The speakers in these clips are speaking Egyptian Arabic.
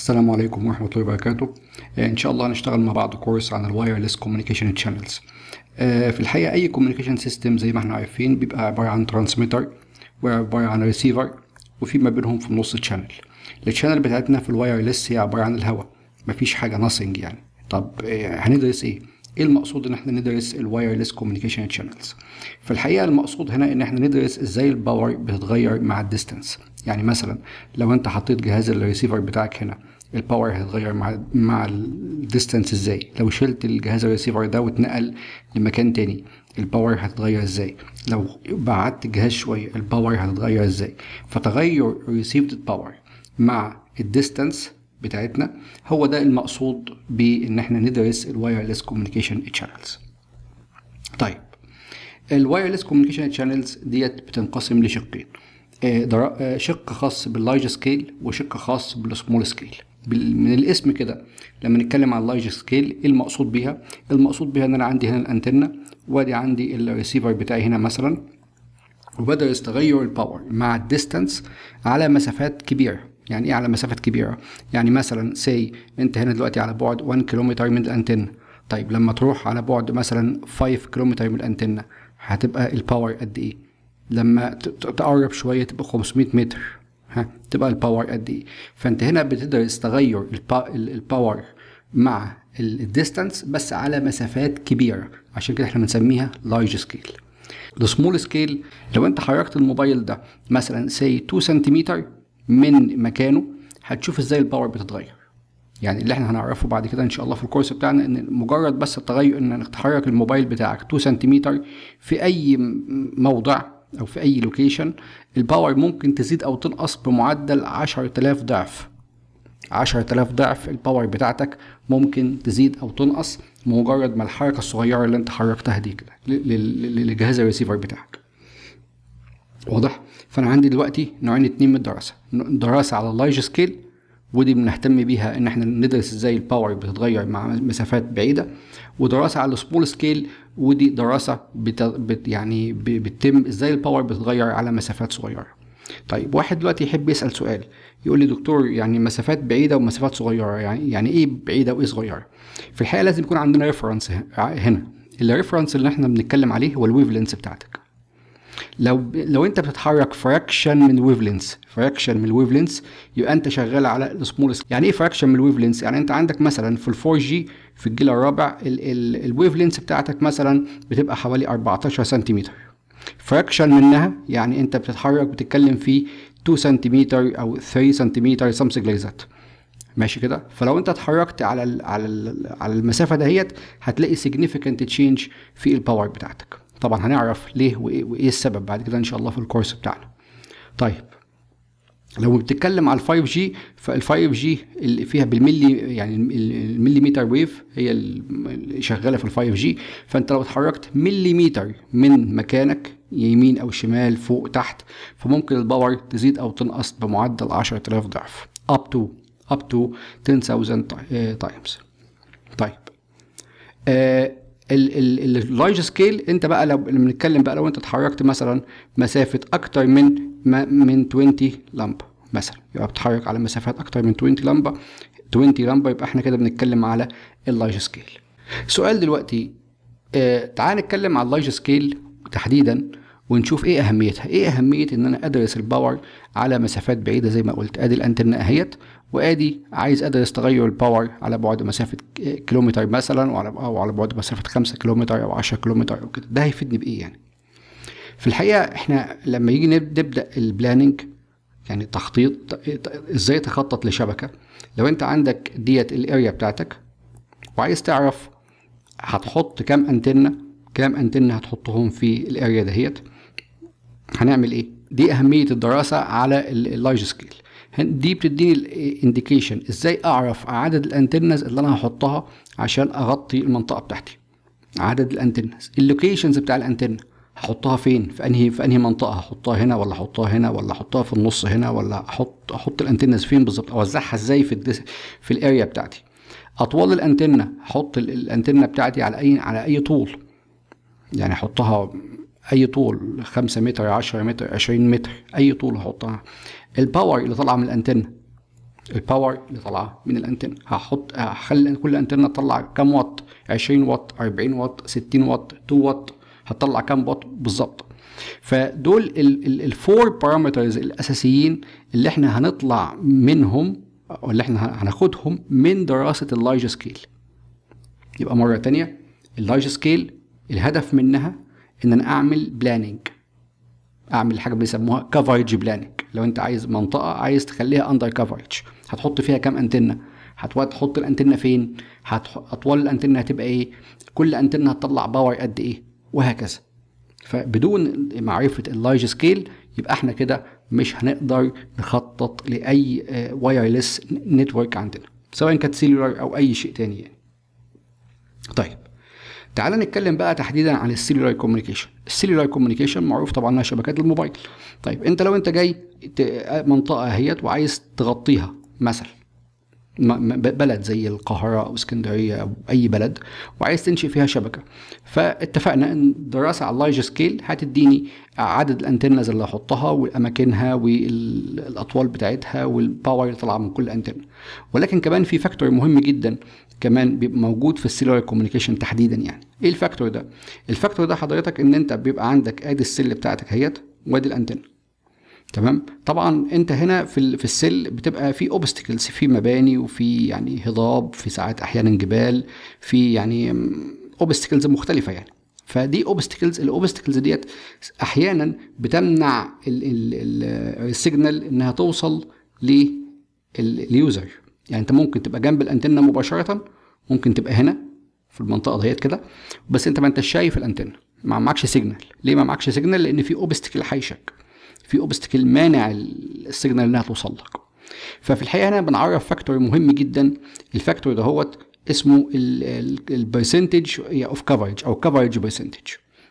السلام عليكم ورحمة الله وبركاته آه، إن شاء الله هنشتغل مع بعض كورس عن الوايرلس كوميونيكيشن تشانلز في الحقيقة أي كوميونيكيشن سيستم زي ما احنا عارفين بيبقى عبارة عن ترانسميتر وعبارة عن ريسيفر وفي ما بينهم في النص تشانل التشانل بتاعتنا في الوايرلس هي عبارة عن الهواء مفيش حاجة ناثينج يعني طب آه، هندرس ايه؟ ايه المقصود ان احنا ندرس الوايرلس كوميونيكيشن تشانلز في الحقيقه المقصود هنا ان احنا ندرس ازاي الباور بتتغير مع الديستانس يعني مثلا لو انت حطيت جهاز الريسيفر بتاعك هنا الباور هيتغير مع مع الديستانس ازاي لو شلت الجهاز الريسيفر ده واتنقل لمكان تاني الباور هتتغير ازاي لو بعدت الجهاز شويه الباور هتتغير ازاي فتغير ريسيفد باور مع الديستانس بتاعتنا هو ده المقصود بان احنا ندرس الوايرلس كوميونيكيشن تشانلز طيب الوايرلس كوميونيكيشن تشانلز ديت بتنقسم لشقين آه، در- آه، شق خاص باللايج سكيل وشق خاص بالسمول سكيل بال- من الاسم كده لما نتكلم عن اللايج سكيل ايه المقصود بيها المقصود بيها ان انا عندي هنا الانتنه وادي عندي الريسيفر بتاعي هنا مثلا وبدرس تغير الباور مع الديستانس على مسافات كبيرة يعني ايه على مسافات كبيرة يعني مثلا سي انت هنا دلوقتي على بعد 1 كيلومتر من الانتنة طيب لما تروح على بعد مثلا 5 كيلومتر من الانتنة هتبقى الباور قد ايه لما ت- ت- تقرب شوية تبقى 500 متر ها تبقى الباور قد ايه فانت هنا بتدرس تغير البا- ال- الباور مع الديستانس بس على مسافات كبيرة عشان كده احنا بنسميها لارج سكيل السمول سكيل لو انت حركت الموبايل ده مثلا سي 2 سنتيمتر من مكانه هتشوف ازاي الباور بتتغير يعني اللي احنا هنعرفه بعد كده ان شاء الله في الكورس بتاعنا ان مجرد بس التغير انك تحرك الموبايل بتاعك 2 سنتيمتر في اي م- موضع او في اي لوكيشن الباور ممكن تزيد او تنقص بمعدل 10000 ضعف 10000 ضعف الباور بتاعتك ممكن تزيد او تنقص مجرد ما الحركه الصغيره اللي انت حركتها دي كده ل- ل- لجهاز الريسيفر بتاعك واضح فانا عندي دلوقتي نوعين اتنين من الدراسه دراسه على اللايج سكيل ودي بنهتم بيها ان احنا ندرس ازاي الباور بتتغير مع مسافات بعيده ودراسه على السمول سكيل ودي دراسه بت... بت... يعني ب... بتتم ازاي الباور بتتغير على مسافات صغيره طيب واحد دلوقتي يحب يسال سؤال يقول لي دكتور يعني مسافات بعيده ومسافات صغيره يعني يعني ايه بعيده وايه صغيره في الحقيقه لازم يكون عندنا ريفرنس هنا الريفرنس اللي احنا بنتكلم عليه هو الويف لينس بتاعتك لو لو انت بتتحرك فراكشن من الويف لينس فراكشن من الويف لينس يبقى انت شغال على السمول يعني ايه فراكشن من الويف لينس يعني انت عندك مثلا في الفور جي في الجيل الرابع الويف لينس بتاعتك مثلا بتبقى حوالي 14 سنتيمتر فراكشن منها يعني انت بتتحرك بتتكلم في 2 سنتيمتر او 3 سنتيمتر something like that ماشي كده فلو انت اتحركت على ال على ال على المسافه دهيت هتلاقي significant change في الباور بتاعتك طبعا هنعرف ليه وايه, وإيه السبب بعد كده ان شاء الله في الكورس بتاعنا طيب لو بتتكلم على ال 5 جي فال 5 جي اللي فيها بالملي يعني المليمتر ويف هي اللي شغاله في ال 5 جي فانت لو اتحركت مليمتر من مكانك يمين او شمال فوق تحت فممكن الباور تزيد او تنقص بمعدل 10000 ضعف up to up to 10000 تايمز طيب آه اللايج سكيل انت بقى لو لما بنتكلم بقى لو انت اتحركت مثلا مسافه اكتر من ما من 20 لمبه مثلا يبقى بتتحرك على مسافات اكتر من 20 لمبه 20 لمبه يبقى احنا كده بنتكلم على اللايج سكيل سؤال دلوقتي آه تعال نتكلم على اللايج سكيل تحديدا ونشوف ايه اهميتها ايه اهميه ان انا ادرس الباور على مسافات بعيده زي ما قلت ادي الانترنت اهيت وادي عايز ادرس تغير الباور على بعد مسافه كيلومتر مثلا وعلى او على بعد مسافه 5 كيلومتر او 10 كيلومتر او كده ده هيفيدني بايه يعني في الحقيقه احنا لما يجي نبدا البلاننج يعني تخطيط ازاي تخطط لشبكه لو انت عندك ديت الاريا بتاعتك وعايز تعرف هتحط كام انتنه كام انتنه هتحطهم في الاريا دهيت هنعمل ايه دي اهميه الدراسه على اللايج سكيل دي بتديني الانديكيشن ازاي اعرف عدد الانتنز اللي انا هحطها عشان اغطي المنطقه بتاعتي عدد الانتنز اللوكيشنز بتاع الانتنه هحطها فين في انهي في انهي منطقه هحطها هنا ولا احطها هنا ولا احطها في النص هنا ولا احط احط الانتنز فين بالظبط اوزعها ازاي في الدس في الاريا بتاعتي اطوال الانتنه احط الانتنه بتاعتي على اي على اي طول يعني احطها اي طول 5 متر 10 متر 20 متر اي طول احطها الباور اللي طالعه من الانتنه الباور اللي طالعه من الانتنه هحط هخلي كل انتنه تطلع كام واط 20 واط 40 واط 60 واط 2 واط هتطلع كام واط بالظبط فدول الفور بارامترز الاساسيين اللي احنا هنطلع منهم او اللي احنا هناخدهم من دراسه اللايج سكيل يبقى مره تانية اللايج سكيل الهدف منها ان انا اعمل بلاننج اعمل حاجه بيسموها كفرج بلاننج لو انت عايز منطقه عايز تخليها اندر كفرج هتحط فيها كام انتنه هتحط الانتنه فين اطوال الانتنه هتبقى ايه كل انتنه هتطلع باور قد ايه وهكذا فبدون معرفه اللايج سكيل يبقى احنا كده مش هنقدر نخطط لاي وايرلس نتورك عندنا سواء كانت سيلولار او اي شيء تاني يعني طيب تعال نتكلم بقى تحديدا عن السيلولار كوميونيكيشن السيلولار كوميونيكيشن معروف طبعا انها شبكات الموبايل طيب انت لو انت جاي منطقه اهيت وعايز تغطيها مثلا بلد زي القاهرة أو اسكندرية أو أي بلد وعايز تنشئ فيها شبكة فاتفقنا إن دراسة على اللايج سكيل هتديني عدد الأنتنز اللي هحطها وأماكنها والأطوال بتاعتها والباور اللي طالعة من كل أنتنة ولكن كمان في فاكتور مهم جدا كمان بيبقى موجود في السيلولار كوميونيكيشن تحديدا يعني ايه الفاكتور ده الفاكتور ده حضرتك ان انت بيبقى عندك ادي السل بتاعتك اهيت وادي الانتنه تمام طبعا انت هنا في في السل بتبقى في اوبستكلز في مباني وفي يعني هضاب في ساعات احيانا جبال في يعني اوبستكلز مختلفه يعني فدي اوبستكلز الاوبستكلز ديت احيانا بتمنع السيجنال انها توصل لليوزر يعني انت ممكن تبقى جنب الانتنه مباشره ممكن تبقى هنا في المنطقه ديت كده بس انت ما انتش شايف الانتنه ما معكش سيجنال ليه ما معكش سيجنال لان في اوبستكل حيشك في اوبستكل مانع السيجنال انها توصل لك ففي الحقيقه هنا بنعرف فاكتور مهم جدا الفاكتور ده هو اسمه البرسنتج اوف كفرج او كفرج برسنتج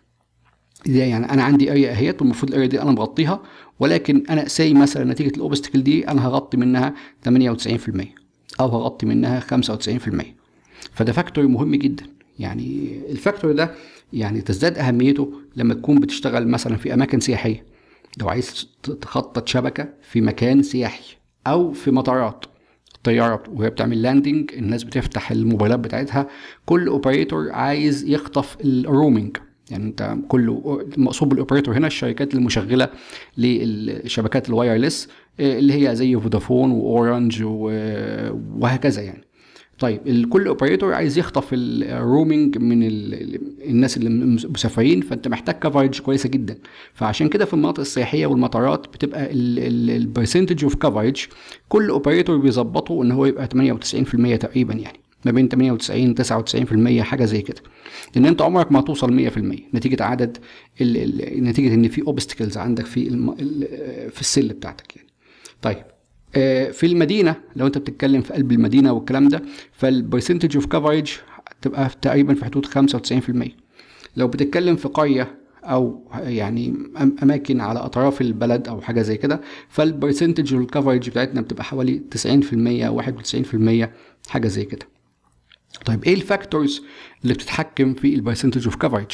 يعني انا عندي اريا اهيت والمفروض الاريا دي انا مغطيها ولكن انا ساي مثلا نتيجه الاوبستكل دي انا هغطي منها 98% او هغطي منها 95% فده فاكتور مهم جدا يعني الفاكتور ده يعني تزداد اهميته لما تكون بتشتغل مثلا في اماكن سياحيه لو عايز تخطط شبكه في مكان سياحي او في مطارات الطيارات وهي بتعمل لاندنج الناس بتفتح الموبايلات بتاعتها كل اوبريتور عايز يخطف الرومينج يعني انت كل مقصود بالاوبريتور هنا الشركات المشغله للشبكات الوايرلس اللي هي زي فودافون واورنج وهكذا يعني طيب كل اوبريتور عايز يخطف الرومينج من الناس اللي مسافرين فانت محتاج كفرج كويسه جدا فعشان كده في المناطق السياحيه والمطارات بتبقى البرسنتج اوف كفرج كل اوبريتور بيظبطه ان هو يبقى 98% تقريبا يعني ما بين 98 99% حاجه زي كده لان انت عمرك ما هتوصل 100% نتيجه عدد ال ال نتيجه ان في اوبستكلز عندك في الم في السل بتاعتك يعني طيب في المدينه لو انت بتتكلم في قلب المدينه والكلام ده فالبرسنتج اوف كفرج تبقى تقريبا في حدود 95% لو بتتكلم في قريه او يعني اماكن على اطراف البلد او حاجه زي كده فالبرسنتج الكفرج بتاعتنا بتبقى حوالي 90% 91% حاجه زي كده طيب ايه الفاكتورز اللي بتتحكم في البرسنتج اوف كفرج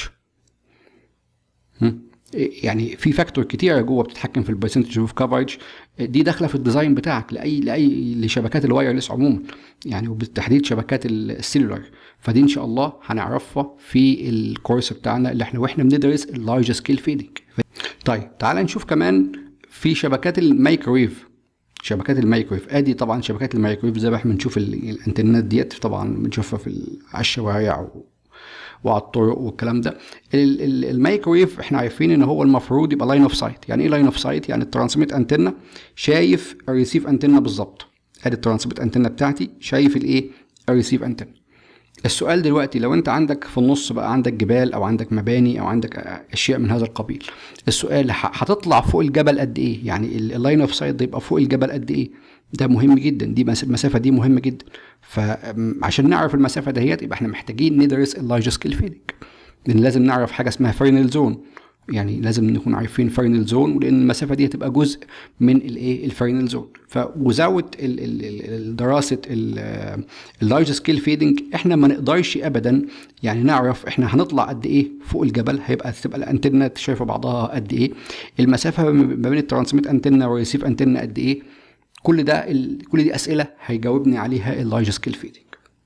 يعني في فاكتور كتيره جوه بتتحكم في البرسنتج اوف كفرج دي داخله في الديزاين بتاعك لاي لاي لشبكات الوايرلس عموما يعني وبالتحديد شبكات السيلولار فدي ان شاء الله هنعرفها في الكورس بتاعنا اللي احنا واحنا بندرس اللارج سكيل فيدنج طيب تعال نشوف كمان في شبكات المايكرويف شبكات المايكرويف ادي طبعا شبكات المايكرويف زي ما احنا بنشوف الانترنت ديت طبعا بنشوفها في على الشوارع وعلى الطرق والكلام ده المايكرويف احنا عارفين ان هو المفروض يبقى لاين اوف سايت يعني ايه لاين اوف سايت يعني الترانسميت انتنا شايف الريسيف انتنا بالظبط ادي الترانسميت انتنا بتاعتي شايف الايه الريسيف انتنا السؤال دلوقتي لو انت عندك في النص بقى عندك جبال او عندك مباني او عندك اشياء من هذا القبيل السؤال هتطلع فوق الجبل قد ايه يعني اللاين اوف سايت ده يبقى فوق الجبل قد ايه ده مهم جدا دي المسافه دي مهمه جدا فعشان نعرف المسافه دهيت يبقى احنا محتاجين ندرس اللارج سكيل فيدنج لان لازم نعرف حاجه اسمها فيرنال زون يعني لازم نكون عارفين فيرنال زون ولان المسافه دي هتبقى جزء من الايه الفيرنال زون فوزاوت دراسه اللارج سكيل فيدنج احنا ما نقدرش ابدا يعني نعرف احنا هنطلع قد ايه فوق الجبل هيبقى تبقى الانتنه شايفه بعضها قد ايه المسافه ما بين الترانسميت انتنا والريسيف انتنا قد ايه كل ده ال... كل دي اسئله هيجاوبني عليها اللارج سكيل فيدنج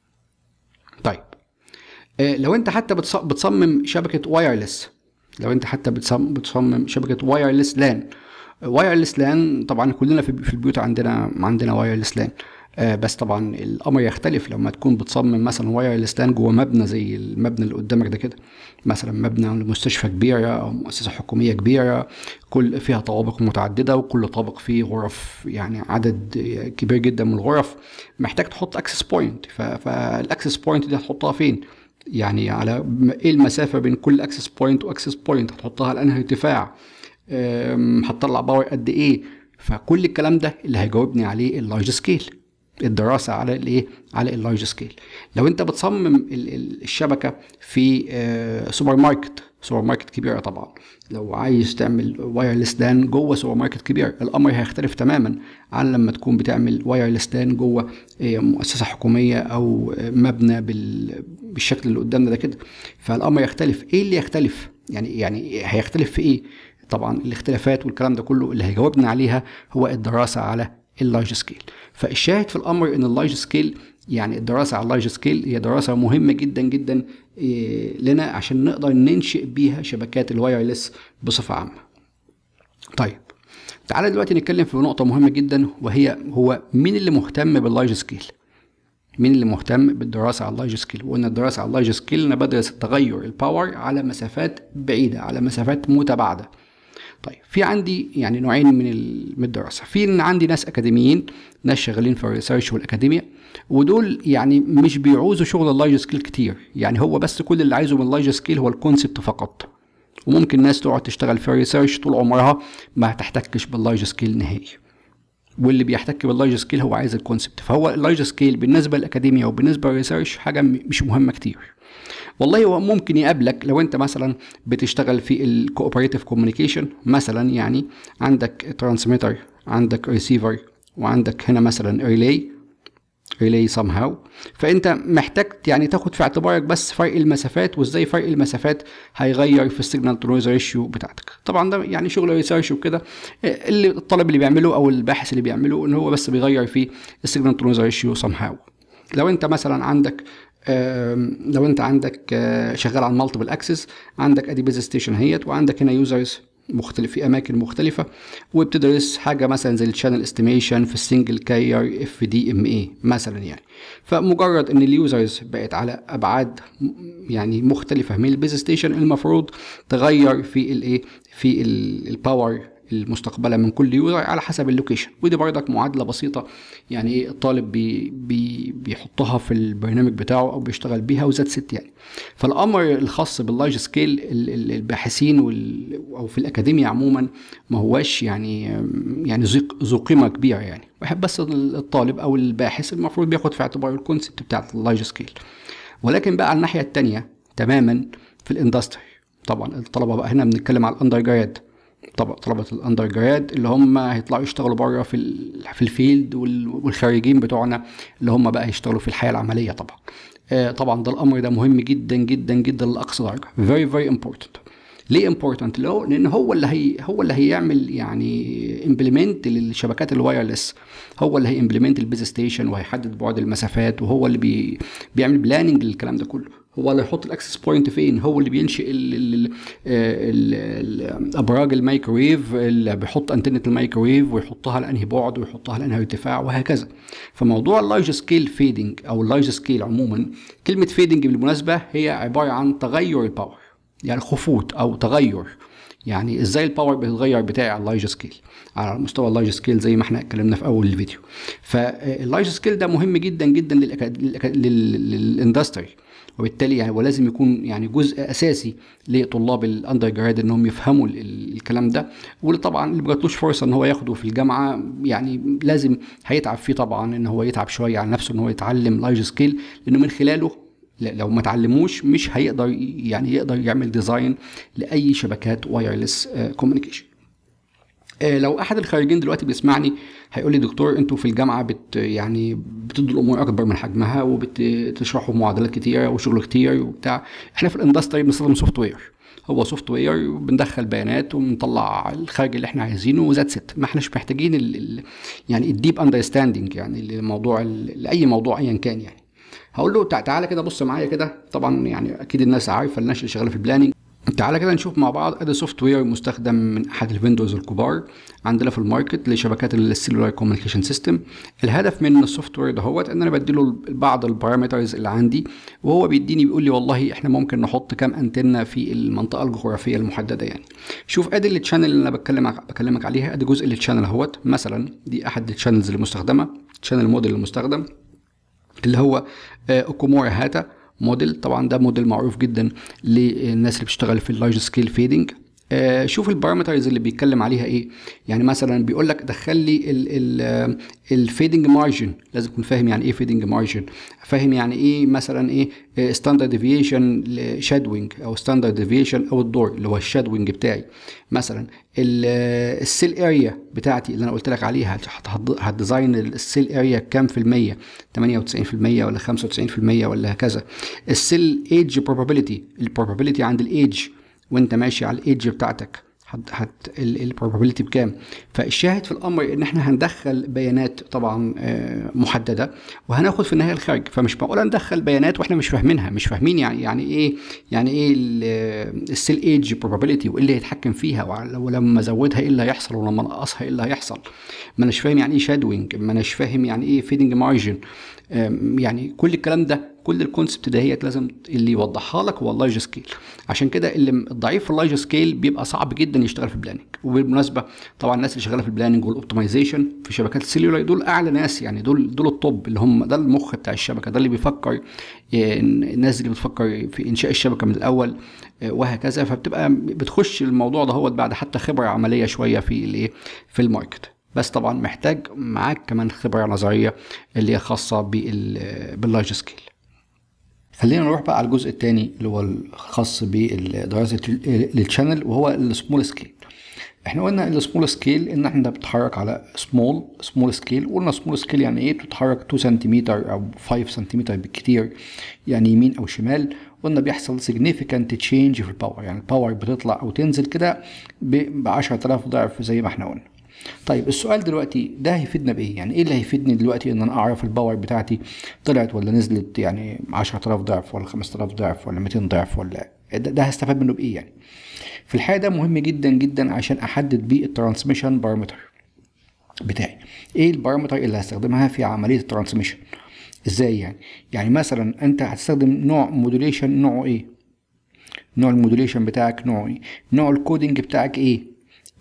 طيب آه لو انت حتى بتص... بتصمم شبكه وايرلس لو انت حتى بتصمم, بتصمم شبكه وايرلس لان وايرلس لان طبعا كلنا في في البيوت عندنا عندنا وايرلس لان آه بس طبعا الامر يختلف لما تكون بتصمم مثلا وايرلس لان جوه مبنى زي المبنى اللي قدامك ده كده مثلا مبنى لمستشفى كبيره او مؤسسه حكوميه كبيره كل فيها طوابق متعدده وكل طابق فيه غرف يعني عدد كبير جدا من الغرف محتاج تحط اكسس بوينت فالاكسس بوينت دي هتحطها فين يعني على ايه المسافه بين كل اكسس بوينت واكسس بوينت هتحطها على انهي ارتفاع هتطلع باور قد ايه فكل الكلام ده اللي هيجاوبني عليه اللارج سكيل الدراسه على الايه على اللارج سكيل لو انت بتصمم الشبكه في سوبر ماركت سوبر ماركت كبيره طبعا لو عايز تعمل وايرلس لان جوه سوبر ماركت كبير الامر هيختلف تماما عن لما تكون بتعمل وايرلس لان جوه مؤسسه حكوميه او مبنى بالشكل اللي قدامنا ده كده فالامر يختلف ايه اللي يختلف يعني يعني هيختلف في ايه طبعا الاختلافات والكلام ده كله اللي هيجاوبنا عليها هو الدراسه على اللارج سكيل فالشاهد في الامر ان اللارج سكيل يعني الدراسه على اللارج سكيل هي دراسه مهمه جدا جدا لنا عشان نقدر ننشئ بيها شبكات الوايرلس بصفه عامه طيب تعالى دلوقتي نتكلم في نقطه مهمه جدا وهي هو مين اللي مهتم باللارج سكيل مين اللي مهتم بالدراسة على اللارج سكيل وقلنا الدراسة على اللارج سكيل أنا بدرس تغير الباور على مسافات بعيدة على مسافات متباعدة طيب في عندي يعني نوعين من من الدراسه في ان عندي ناس اكاديميين ناس شغالين في الريسيرش والاكاديميا ودول يعني مش بيعوزوا شغل اللارج سكيل كتير يعني هو بس كل اللي عايزه من اللارج سكيل هو الكونسبت فقط وممكن ناس تقعد تشتغل في الريسيرش طول عمرها ما هتحتكش باللارج سكيل نهائي واللي بيحتك باللارج سكيل هو عايز الكونسبت فهو اللارج سكيل بالنسبه للاكاديميا وبالنسبه للريسيرش حاجه مش مهمه كتير والله هو ممكن يقابلك لو انت مثلا بتشتغل في الكوبريتيف كوميونيكيشن مثلا يعني عندك ترانسميتر عندك ريسيفر وعندك هنا مثلا ريلي ريلي سام هاو فانت محتاج يعني تاخد في اعتبارك بس فرق المسافات وازاي فرق المسافات هيغير في السيجنال تو نويز ريشيو بتاعتك طبعا ده يعني شغل ريسيرش وكده اللي الطالب اللي بيعمله او الباحث اللي بيعمله ان هو بس بيغير في السيجنال تو نويز ريشيو سام هاو لو انت مثلا عندك لو انت عندك شغال على مالتيبل اكسس عندك ادي بيز ستيشن اهيت وعندك هنا يوزرز مختلف في اماكن مختلفه وبتدرس حاجه مثلا زي الشانل استيميشن في السنجل كاير اف دي ام اي مثلا يعني فمجرد ان اليوزرز بقت على ابعاد يعني مختلفه من البيز ستيشن المفروض تغير في الايه في الباور المستقبلة من كل يوزر على حسب اللوكيشن ودي بردك معادلة بسيطة يعني ايه الطالب بي بي بيحطها في البرنامج بتاعه او بيشتغل بيها وزاد ست يعني فالامر الخاص باللارج سكيل الباحثين او في الاكاديمية عموما ما هواش يعني يعني ذو قيمة كبيرة يعني بحب بس الطالب او الباحث المفروض بياخد في اعتباره الكونسبت بتاع اللارج سكيل ولكن بقى على الناحية التانية تماما في الاندستري طبعا الطلبة بقى هنا بنتكلم على الاندر جراد طبعا طلبة الاندر جراد اللي هم هيطلعوا يشتغلوا بره في في الفيلد والخارجين بتوعنا اللي هم بقى يشتغلوا في الحياة العملية طبعا آه طبعا ده الامر ده مهم جدا جدا جدا لاقصى درجة very very important ليه امبورتنت لان هو اللي هي هو اللي هيعمل يعني امبلمنت للشبكات الوايرلس هو اللي هيمبلمنت البيز ستيشن وهيحدد بعد المسافات وهو اللي بي بيعمل بلاننج للكلام ده كله هو اللي يحط الاكسس بوينت فين هو اللي بينشئ ال ال ال ابراج الميكرويف اللي بيحط انتنه الميكرويف ويحطها على انهي بعد ويحطها على انهي ارتفاع وهكذا فموضوع اللارج سكيل فيدنج او اللارج سكيل عموما كلمه فيدنج بالمناسبه هي عباره عن تغير الباور يعني خفوت او تغير يعني ازاي الباور بيتغير بتاعي على اللارج سكيل على مستوى اللارج سكيل زي ما احنا اتكلمنا في اول الفيديو فاللارج سكيل ده مهم جدا جدا للاندستري وبالتالي يعني ولازم يكون يعني جزء اساسي لطلاب الاندر جراد انهم يفهموا الكلام ده واللي طبعا اللي ما فرصه ان هو ياخده في الجامعه يعني لازم هيتعب فيه طبعا ان هو يتعب شويه على نفسه ان هو يتعلم لارج سكيل لانه من خلاله لو ما اتعلموش مش هيقدر يعني يقدر يعمل ديزاين لاي شبكات وايرلس كوميونيكيشن آه، لو احد الخارجين دلوقتي بيسمعني هيقول لي دكتور انتوا في الجامعه بت يعني بتدوا الامور اكبر من حجمها وبتشرحوا معادلات كتيره وشغل كتير وبتاع احنا في الاندستري بنستخدم سوفت وير هو سوفت وير وبندخل بيانات وبنطلع الخارج اللي احنا عايزينه وذات ست ما احناش محتاجين ال ال يعني الديب اندرستاندنج يعني للموضوع لاي موضوع ايا كان يعني هقول له تعالى كده بص معايا كده طبعا يعني اكيد الناس عارفه الناس اللي شغاله في البلاننج تعالى كده نشوف مع بعض ادي سوفت وير مستخدم من احد الفيندوز الكبار عندنا في الماركت لشبكات السيلولار كوميونيكيشن سيستم الهدف من السوفت وير دهوت ان انا بديله بعض البارامترز اللي عندي وهو بيديني بيقول لي والله احنا ممكن نحط كام انتنه في المنطقه الجغرافيه المحدده يعني شوف ادي التشانل اللي انا بتكلم بكلمك عليها ادي جزء التشانل اهوت مثلا دي احد التشانلز المستخدمه تشانل موديل المستخدم اللي هو اوكومورا هاتا موديل طبعا ده موديل معروف جدا للناس اللي بتشتغل في اللارج سكيل فيدنج آه شوف البارامترز اللي بيتكلم عليها ايه يعني مثلا بيقول لك دخل لي الفيدنج مارجن لازم تكون فاهم يعني ايه فيدنج مارجن فاهم يعني ايه مثلا ايه ستاندرد ديفيشن شادوينج او ستاندرد ديفيشن او الدور اللي هو الشادوينج بتاعي مثلا السيل اريا بتاعتي اللي انا قلت لك عليها هتديزاين السيل اريا كام في المية 98% ولا 95% ولا هكذا السيل ايدج بروبابيلتي البروبابيلتي عند الايدج وانت ماشي على الايدج بتاعتك هت البروبابيلتي بكام فالشاهد في الامر ان احنا هندخل بيانات طبعا محدده وهناخد في النهايه الخارج فمش معقول ندخل بيانات واحنا مش فاهمينها مش فاهمين يعني يعني ايه يعني ايه السيل ايدج بروبابيلتي وايه اللي هيتحكم فيها ولما ازودها ايه اللي هيحصل ولما انقصها ايه اللي هيحصل ما اناش فاهم يعني ايه شادوينج ما اناش فاهم يعني ايه فيدنج مارجن يعني كل الكلام ده كل الكونسبت دهيت لازم اللي يوضحها لك هو اللايج سكيل عشان كده اللي الضعيف في اللايج سكيل بيبقى صعب جدا يشتغل في البلاننج وبالمناسبه طبعا الناس اللي شغاله في البلاننج والاوبتمايزيشن في شبكات السيلولار دول اعلى ناس يعني دول دول الطب اللي هم ده المخ بتاع الشبكه ده اللي بيفكر الناس اللي بتفكر في انشاء الشبكه من الاول وهكذا فبتبقى بتخش الموضوع ده هو بعد حتى خبره عمليه شويه في الايه في الماركت بس طبعا محتاج معاك كمان خبره نظريه اللي هي خاصه باللايج سكيل خلينا نروح بقى على الجزء الثاني اللي هو الخاص بدراسه الشانل وهو السمول سكيل احنا قلنا السمول سكيل ان احنا بتتحرك على سمول سمول سكيل قلنا سمول سكيل يعني ايه بتتحرك 2 سنتيمتر او 5 سنتيمتر بالكتير يعني يمين او شمال قلنا بيحصل significant change في الباور يعني الباور بتطلع او تنزل كده ب 10000 ضعف زي ما احنا قلنا طيب السؤال دلوقتي ده هيفيدنا بايه يعني ايه اللي هيفيدني دلوقتي ان انا اعرف الباور بتاعتي طلعت ولا نزلت يعني 10000 ضعف ولا 5000 ضعف ولا 200 ضعف ولا ده, ده هستفاد منه بايه يعني في الحقيقه ده مهم جدا جدا عشان احدد بيه الترانسميشن بارامتر بتاعي ايه البارامتر اللي هستخدمها في عمليه الترانسميشن ازاي يعني يعني مثلا انت هتستخدم نوع مودوليشن نوعه ايه نوع المودوليشن بتاعك نوعه ايه نوع الكودينج بتاعك ايه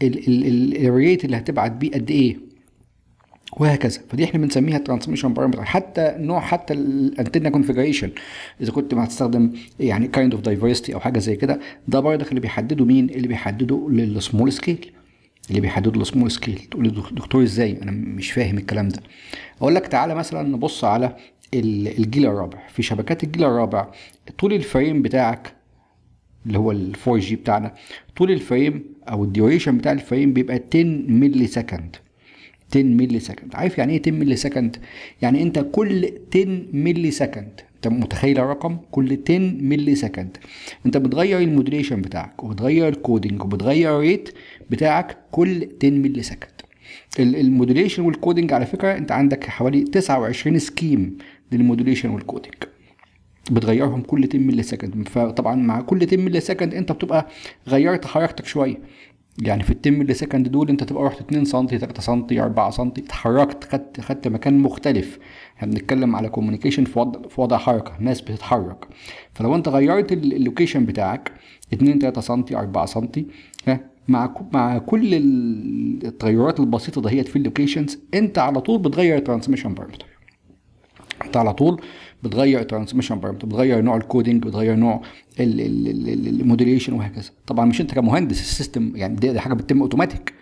الريت اللي هتبعت بيه قد ايه وهكذا فدي احنا بنسميها ترانسميشن بارامتر حتى نوع حتى الانتنا كونفيجريشن اذا كنت ما هتستخدم يعني كايند اوف دايفرستي او حاجه زي كده ده برضك اللي بيحدده مين اللي بيحدده للسمول سكيل اللي بيحددوا السمول سكيل تقول لي دكتور ازاي انا مش فاهم الكلام ده اقول لك تعالى مثلا نبص على الجيل الرابع في شبكات الجيل الرابع طول الفريم بتاعك اللي هو ال 4 جي بتاعنا طول الفريم او الديوريشن بتاع الفريم بيبقى 10 ملي سكند 10 ملي سكند عارف يعني ايه 10 ملي سكند يعني انت كل 10 ملي سكند انت متخيل الرقم كل 10 ملي سكند انت بتغير المودريشن بتاعك وبتغير الكودينج وبتغير الريت بتاعك كل 10 ملي سكند المودريشن والكودينج على فكره انت عندك حوالي 29 سكيم للمودريشن والكودينج بتغيرهم كل 10 ملي سكند فطبعا مع كل 10 ملي سكند انت بتبقى غيرت حركتك شويه يعني في ال 10 ملي سكند دول انت تبقى رحت 2 سم 3 سم 4 سم اتحركت خدت خدت مكان مختلف احنا بنتكلم على كوميونيكيشن في وضع في وضع حركه ناس بتتحرك فلو انت غيرت اللوكيشن بتاعك 2 3 سم 4 سم ها مع مع كل التغيرات البسيطه دهيت في اللوكيشنز انت على طول بتغير الترانسميشن بارامتر انت على طول بتغير الترانسميشن بارامتر بتغير نوع الكودينج بتغير نوع الموديليشن وهكذا طبعا مش انت كمهندس السيستم يعني دي, دي حاجه بتتم اوتوماتيك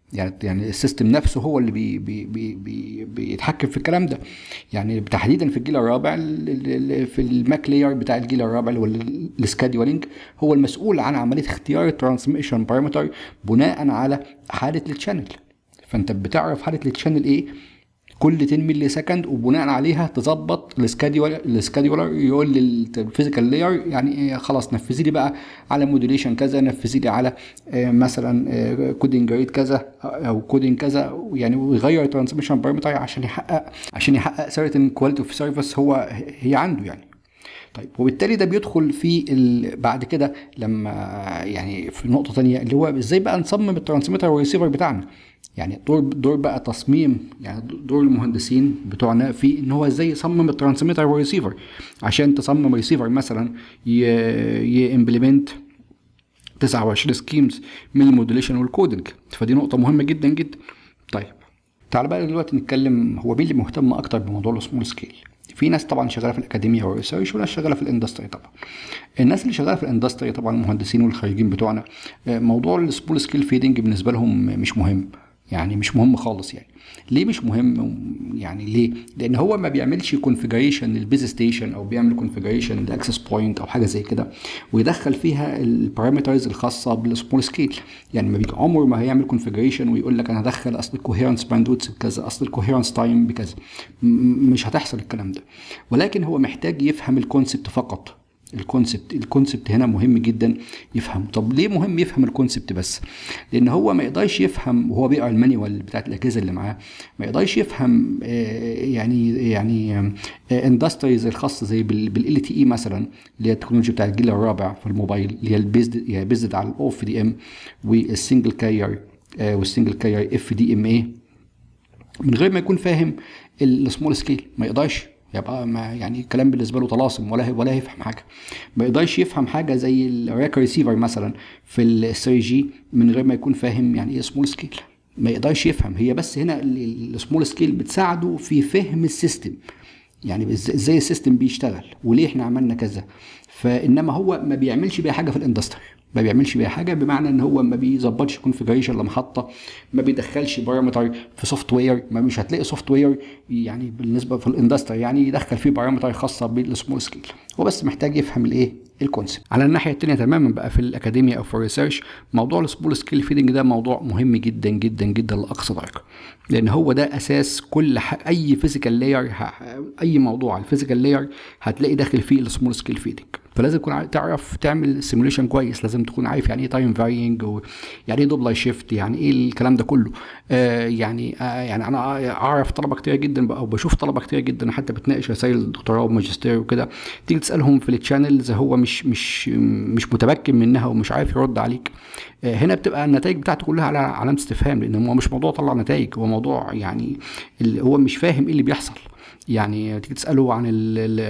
يعني يعني السيستم نفسه هو اللي بي بي بي بي بيتحكم في الكلام ده يعني تحديدا في الجيل الرابع في الماك لاير بتاع الجيل الرابع اللي هو السكادولينج هو المسؤول عن عمليه اختيار الترانسميشن بارامتر بناء على حاله التشانل فانت بتعرف حاله التشانل ايه كل 10 ملي سكند وبناء عليها تظبط السكادولر السكادولر يقول للفيزيكال لاير يعني إيه خلاص نفذي لي بقى على موديليشن كذا نفذي لي على آه مثلا كودنج ريت كذا او كودنج كذا يعني ويغير ترانسميشن بارامتر عشان يحقق عشان يحقق سيرتن كواليتي اوف سيرفيس هو هي عنده يعني طيب وبالتالي ده بيدخل في بعد كده لما يعني في نقطه ثانيه اللي هو ازاي بقى نصمم الترانسميتر والريسيفر بتاعنا يعني دور دور بقى تصميم يعني دور المهندسين بتوعنا في ان هو ازاي يصمم الترانسميتر والريسيفر عشان تصمم ريسيفر مثلا يمبلمنت 29 سكيمز من الموديليشن والكودنج فدي نقطه مهمه جدا جدا طيب تعال بقى دلوقتي نتكلم هو مين اللي مهتم اكتر بموضوع السمول سكيل في ناس طبعا شغاله في الاكاديميه والريسيرش وناس شغاله في الاندستري طبعا الناس اللي شغاله في الاندستري طبعا المهندسين والخريجين بتوعنا موضوع السمول سكيل فيدنج بالنسبه لهم مش مهم يعني مش مهم خالص يعني ليه مش مهم يعني ليه لان هو ما بيعملش كونفيجريشن للبيز ستيشن او بيعمل كونفيجريشن للاكسس بوينت او حاجه زي كده ويدخل فيها البارامترز الخاصه بالسمول سكيل يعني ما بيجي عمره ما هيعمل كونفيجريشن ويقول لك انا هدخل اصل الكوهيرنس باندوتس بكذا اصل الكوهيرنس تايم بكذا مش هتحصل الكلام ده ولكن هو محتاج يفهم الكونسبت فقط الكونسبت الكونسبت هنا مهم جدا يفهم طب ليه مهم يفهم الكونسبت بس لان هو ما يقدرش يفهم وهو بيقرا المانيوال بتاعت الاجهزه اللي معاه ما يقدرش يفهم يعني يعني اندستريز الخاصه زي بالال تي اي مثلا اللي هي التكنولوجيا بتاعت الجيل الرابع في الموبايل اللي هي البيزد هي بيزد على الاوف دي ام والسنجل كاير والسنجل كاير اف دي ام اي من غير ما يكون فاهم السمول سكيل ما يقدرش يبقى ما يعني الكلام بالنسبه له طلاسم ولا ولا يفهم حاجه ما يقدرش يفهم حاجه زي الراك ريسيفر مثلا في ال 3 جي من غير ما يكون فاهم يعني ايه سمول سكيل ما يقدرش يفهم هي بس هنا السمول سكيل بتساعده في فهم السيستم يعني ازاي السيستم بيشتغل وليه احنا عملنا كذا فانما هو ما بيعملش بيها حاجه في الاندستري ما بيعملش بيها حاجه بمعنى ان هو ما بيظبطش كونفيجريشن لمحطه ما بيدخلش بارامتر في سوفت وير ما مش هتلاقي سوفت وير يعني بالنسبه في الاندستري يعني يدخل فيه بارامتر خاصه بالسمول سكيل هو بس محتاج يفهم الايه الكونسيبت على الناحيه الثانيه تماما بقى في الاكاديميا او في الريسيرش موضوع السمول سكيل فيدنج ده موضوع مهم جدا جدا جدا لاقصى درجه لان هو ده اساس كل ح... اي فيزيكال لاير ه... اي موضوع الفيزيكال لاير هتلاقي داخل فيه السمول سكيل فيدنج فلازم تكون تعرف تعمل سيموليشن كويس لازم تكون عارف يعني ايه تايم فارينج ويعني ايه دوبلاي شيفت يعني ايه الكلام ده كله آه يعني آه يعني انا اعرف طلبه كتير جدا او بشوف طلبه كتير جدا حتى بتناقش رسائل دكتوراه وماجستير وكده تيجي تسالهم في التشانلز هو مش مش مش متمكن منها ومش عارف يرد عليك آه هنا بتبقى النتائج بتاعته كلها على علامه استفهام لان هو مش موضوع طلع نتائج هو موضوع يعني هو مش فاهم ايه اللي بيحصل يعني تيجي تساله عن ال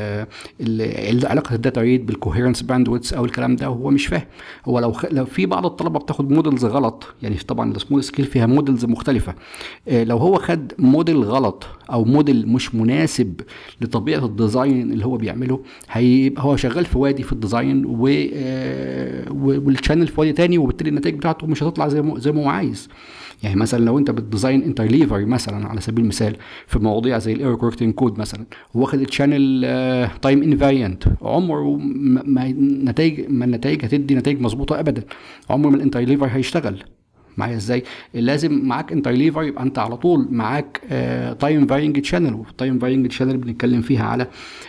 ال علاقه الداتا ريت بالكوهيرنس باندويتس او الكلام ده هو مش فاهم هو لو خ... لو في بعض الطلبه بتاخد موديلز غلط يعني طبعا السمول سكيل فيها موديلز مختلفه لو هو خد موديل غلط او موديل مش مناسب لطبيعه الديزاين اللي هو بيعمله هيبقى هو شغال في وادي في الديزاين و والشانل في وادي تاني وبالتالي النتائج بتاعته مش هتطلع زي ما زي ما هو عايز يعني مثلا لو انت بتديزاين انترليفر مثلا على سبيل المثال في مواضيع زي الايرور كوركتنج كود مثلا واخد الشانل تايم انفاريانت عمره ما النتائج ما النتائج هتدي نتائج مظبوطه ابدا عمر ما الانترليفر هيشتغل معايا ازاي لازم معاك انترليفر يبقى انت على طول معاك تايم فارينج تشانل والتايم فارينج تشانل بنتكلم فيها على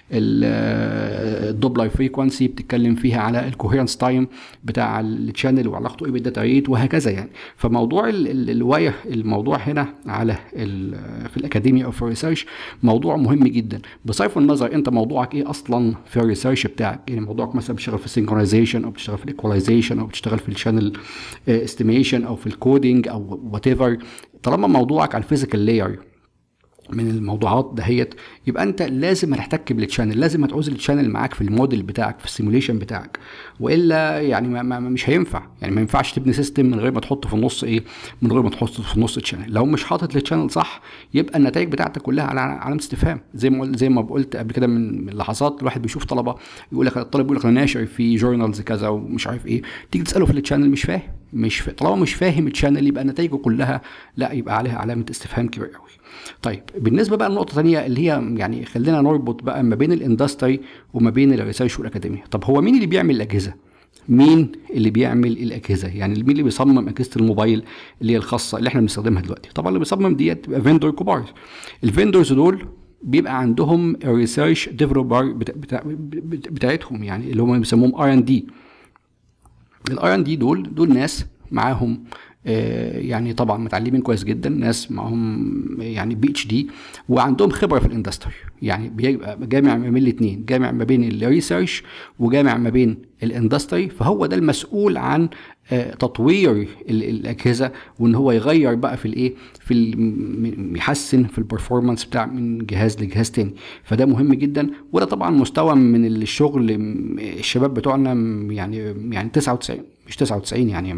الدوبلر فريكوانسي بتتكلم فيها على الكوهيرنس تايم بتاع التشانل وعلاقته ايه بالداتا ريت وهكذا يعني فموضوع الواير الموضوع هنا على في الاكاديميا او في الريسيرش موضوع مهم جدا بصرف النظر انت موضوعك ايه اصلا في الريسيرش بتاعك يعني موضوعك مثلا بتشتغل في السينكرونايزيشن او بتشتغل في الايكواليزيشن او بتشتغل في الشانل استيميشن او في الكودينج او وات ايفر طالما موضوعك على الفيزيكال لاير من الموضوعات دهيت يبقى انت لازم هتحتك بالتشانل لازم هتعوز التشانل معاك في الموديل بتاعك في السيموليشن بتاعك والا يعني ما ما مش هينفع يعني ما ينفعش تبني سيستم من غير ما تحط في النص ايه من غير ما تحط في النص تشانل لو مش حاطط التشانل صح يبقى النتائج بتاعتك كلها على علامه استفهام زي ما زي ما قلت قبل كده من اللحظات الواحد بيشوف طلبه يقول لك الطالب يقول لك انا ناشر في جورنالز كذا ومش عارف ايه تيجي تساله في التشانل مش فاهم مش فاهم. طالما مش فاهم التشانل يبقى نتائجه كلها لا يبقى عليها علامه استفهام كبيره قوي طيب بالنسبه بقى لنقطه ثانيه اللي هي يعني خلينا نربط بقى ما بين الاندستري وما بين الريسيرش والاكاديميه طب هو مين اللي بيعمل الاجهزه مين اللي بيعمل الاجهزه يعني مين اللي بيصمم اجهزه الموبايل اللي هي الخاصه اللي احنا بنستخدمها دلوقتي طبعا اللي بيصمم ديت بيبقى فيندور كبار الفيندورز دول بيبقى عندهم الريسيرش ديفلوبر بتاع بتاعتهم يعني اللي هم بيسموهم ار ان دي الار ان دي دول دول ناس معاهم يعني طبعا متعلمين كويس جدا ناس معاهم يعني بي اتش دي وعندهم خبره في الاندستري يعني بيبقى جامع ما بين الاثنين جامع ما بين الريسيرش وجامع ما بين الاندستري فهو ده المسؤول عن تطوير الاجهزه وان هو يغير بقى في الايه في يحسن في البرفورمانس بتاع من جهاز لجهاز تاني فده مهم جدا وده طبعا مستوى من الشغل الشباب بتوعنا يعني يعني 99 مش 99 يعني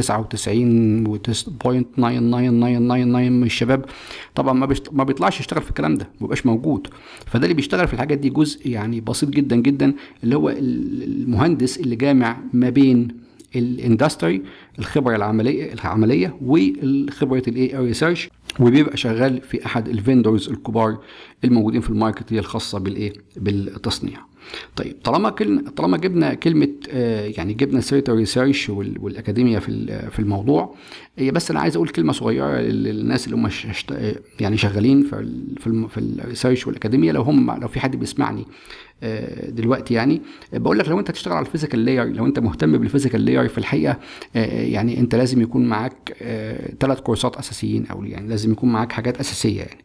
99.99999 من الشباب طبعا ما ما بيطلعش يشتغل في الكلام ده ما بيبقاش موجود فده اللي بيشتغل في الحاجات دي جزء يعني بسيط جدا جدا اللي هو المهندس اللي جامع ما بين الاندستري الخبره العمليه العمليه والخبره الايه الريسيرش وبيبقى شغال في احد الفيندورز الكبار الموجودين في الماركت هي الخاصه بالايه بالتصنيع طيب طالما كل طالما جبنا كلمه آه يعني جبنا سيره الريسيرش والاكاديميا في في الموضوع هي بس انا عايز اقول كلمه صغيره للناس اللي هم يعني شغالين في ال في الريسيرش والاكاديميا لو هم لو في حد بيسمعني دلوقتي يعني بقول لك لو انت تشتغل على الفيزيكال لاير لو انت مهتم بالفيزيكال لاير في الحقيقه يعني انت لازم يكون معاك ثلاث كورسات اساسيين او يعني لازم يكون معاك حاجات اساسيه يعني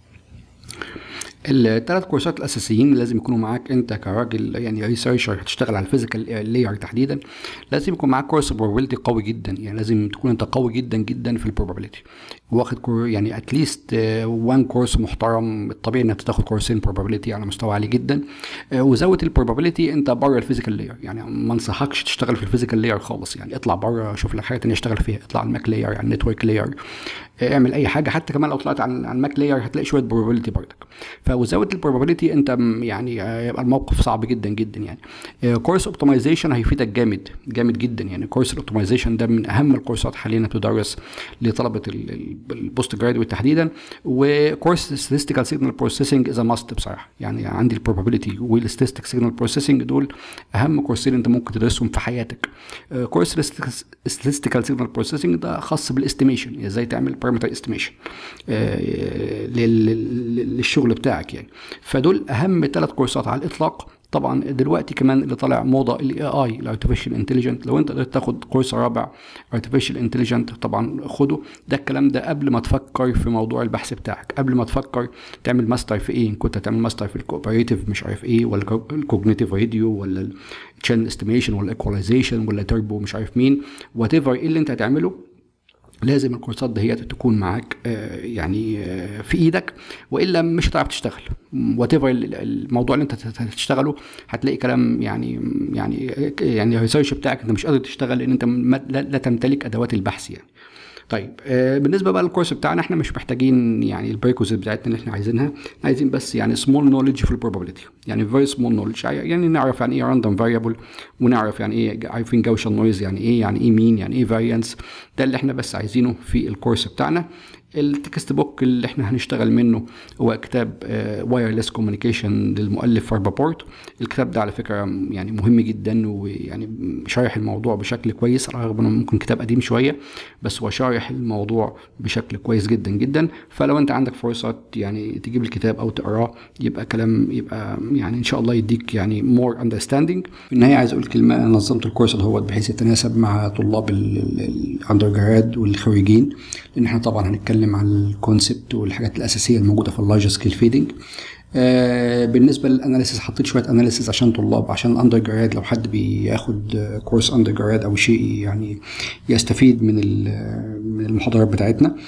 الثلاث كورسات الاساسيين لازم يكونوا معاك انت كراجل يعني ريسيرشر هتشتغل على الفيزيكال لاير تحديدا لازم يكون معاك كورس بروبابيلتي قوي جدا يعني لازم تكون انت قوي جدا جدا في البروبابيلتي واخد كور يعني اتليست وان كورس محترم الطبيعي انك تاخد كورسين بروبابيلتي على مستوى عالي جدا وزود البروبابيلتي انت بره الفيزيكال لاير يعني ما انصحكش تشتغل في الفيزيكال لاير خالص يعني اطلع بره شوف لك حاجه ثانيه اشتغل فيها اطلع على الماك لاير على النتورك لاير اعمل اي حاجه حتى كمان لو طلعت على الماك لاير هتلاقي شويه بروبابيلتي برضك فوزود البروبابيلتي انت يعني يبقى الموقف صعب جدا جدا يعني كورس اوبتمايزيشن هيفيدك جامد جامد جدا يعني كورس الاوبتمايزيشن ده من اهم الكورسات حاليا بتدرس لطلبه البوست جرادويت تحديدا وكورس statistical signal processing از ماست بصراحه يعني عندي البروبابيلتي والستاتستيك سيجنال بروسيسنج دول اهم كورسين انت ممكن تدرسهم في حياتك كورس statistical signal processing ده خاص بالاستيميشن ازاي تعمل بارامتر استيميشن للشغل بتاعك يعني فدول اهم ثلاث كورسات على الاطلاق طبعا دلوقتي كمان اللي طالع موضه الاي اي الارتفيشال انتليجنت لو انت قدرت تاخد كورس رابع ارتفيشال انتليجنت طبعا خده ده الكلام ده قبل ما تفكر في موضوع البحث بتاعك قبل ما تفكر تعمل ماستر في ايه ان كنت هتعمل ماستر في الكوبريتيف مش عارف ايه ولا الكوجنيتيف راديو ولا التشانل استيميشن ولا ايكواليزيشن ولا تربو مش عارف مين وات ايفر ايه اللي انت هتعمله لازم الكورسات دهيت تكون معاك يعني في ايدك والا مش هتعرف تشتغل وات الموضوع اللي انت هتشتغله هتلاقي كلام يعني يعني يعني الريسيرش بتاعك انت مش قادر تشتغل لان انت لا تمتلك ادوات البحث يعني طيب آه بالنسبه بقى للكورس بتاعنا احنا مش محتاجين يعني البريكوزيت بتاعتنا اللي احنا عايزينها عايزين بس يعني سمول نولج في البروبابيلتي يعني فيري سمول نولج يعني نعرف يعني ايه راندوم فاريبل ونعرف يعني ايه عارفين جوشن نويز يعني ايه يعني ايه مين يعني ايه فاريانس ده اللي احنا بس عايزينه في الكورس بتاعنا التكست بوك اللي احنا هنشتغل منه هو كتاب وايرلس كوميونيكيشن للمؤلف فاربا بورت الكتاب ده على فكره يعني مهم جدا ويعني شارح الموضوع بشكل كويس رغم انه ممكن كتاب قديم شويه بس هو شارح الموضوع بشكل كويس جدا جدا فلو انت عندك فرصه يعني تجيب الكتاب او تقراه يبقى كلام يبقى يعني ان شاء الله يديك يعني مور اندرستاندينج في النهايه عايز اقول كلمه انا نظمت الكورس اللي هو بحيث يتناسب مع طلاب الاندر جراد والخريجين لان احنا طبعا هنتكلم عن الكونسبت والحاجات الاساسيه الموجوده في اللارج سكيل فيدنج آه بالنسبه للاناليسيس حطيت شويه اناليسيس عشان طلاب عشان الاندر جراد لو حد بياخد كورس اندر جراد او شيء يعني يستفيد من من المحاضرات بتاعتنا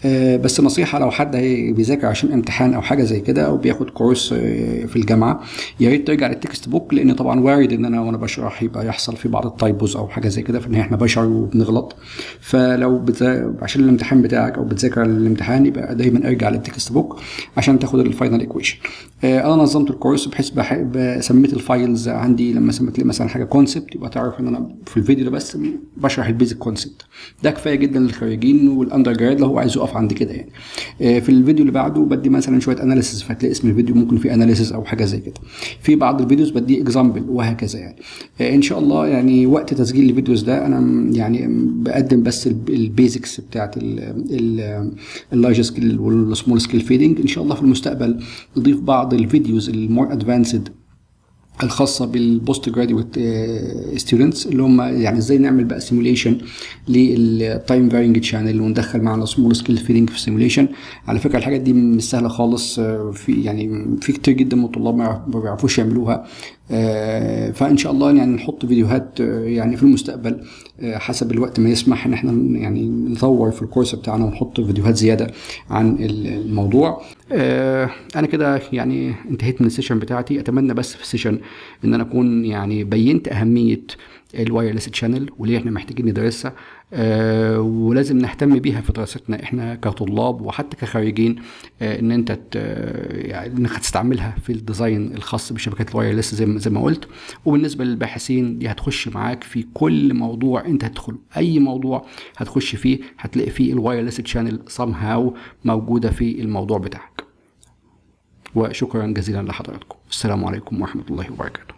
آه، بس نصيحة لو حد هي- بيذاكر عشان امتحان أو حاجة زي كده أو بياخد كورس آه، في الجامعة يا ريت ترجع للتكست بوك لأن طبعا وارد إن أنا وأنا بشرح يبقى يحصل في بعض التايبوز أو حاجة زي كده فإن إحنا بشر وبنغلط فلو بتذا... عشان الامتحان بتاعك أو بتذاكر الامتحان يبقى دايما ارجع للتكست بوك عشان تاخد الفاينل ايكويشن أنا نظمت الكورس بحيث بح... ب- سميت الفايلز عندي لما سميت لي مثلا حاجة كونسبت يبقى تعرف إن أنا في الفيديو ده بس بشرح البيزك كونسبت ده كفاية جدا للخريجين والاندر جراد لو هو عايز يقف عند كده يعني آه، في الفيديو اللي بعده بدي مثلا شويه اناليسيس فتلاقي اسم الفيديو ممكن فيه اناليسيس او حاجه زي كده في بعض الفيديوز بدي اكزامبل وهكذا يعني آه، ان شاء الله يعني وقت تسجيل الفيديوز ده انا م- يعني بقدم بس البيزكس بتاعت اللارج سكيل والسمول سكيل فيدنج ان شاء الله في المستقبل نضيف بعض الفيديوز المور ادفانسد الخاصه بالبوست جراديويت ستودنتس اللي هم يعني ازاي نعمل بقى سيموليشن للتايم فارينج تشانل وندخل معنا سمول سكيل فيدنج في السيموليشن على فكره الحاجات دي مش سهله خالص آه، في يعني في كتير جدا من الطلاب ما يعرف- ما بيعرفوش يعملوها آه، فان شاء الله يعني نحط فيديوهات آه، يعني في المستقبل آه، حسب الوقت ما يسمح ان احنا يعني نطور في الكورس بتاعنا ونحط فيديوهات زياده عن ال- الموضوع آه، انا كده يعني انتهيت من السيشن بتاعتي اتمنى بس في السيشن ان انا اكون يعني بينت اهميه الوايرلس تشانل وليه احنا محتاجين ندرسها آه ولازم نهتم بيها في دراستنا احنا كطلاب وحتى كخريجين آه ان انت ت- يعني انك هتستعملها في الديزاين الخاص بشبكات الوايرلس زي ما زي ما قلت وبالنسبه للباحثين دي هتخش معاك في كل موضوع انت هتدخله اي موضوع هتخش فيه هتلاقي فيه الوايرلس تشانل somehow موجوده في الموضوع بتاعك وشكرا جزيلا لحضراتكم السلام عليكم ورحمه الله وبركاته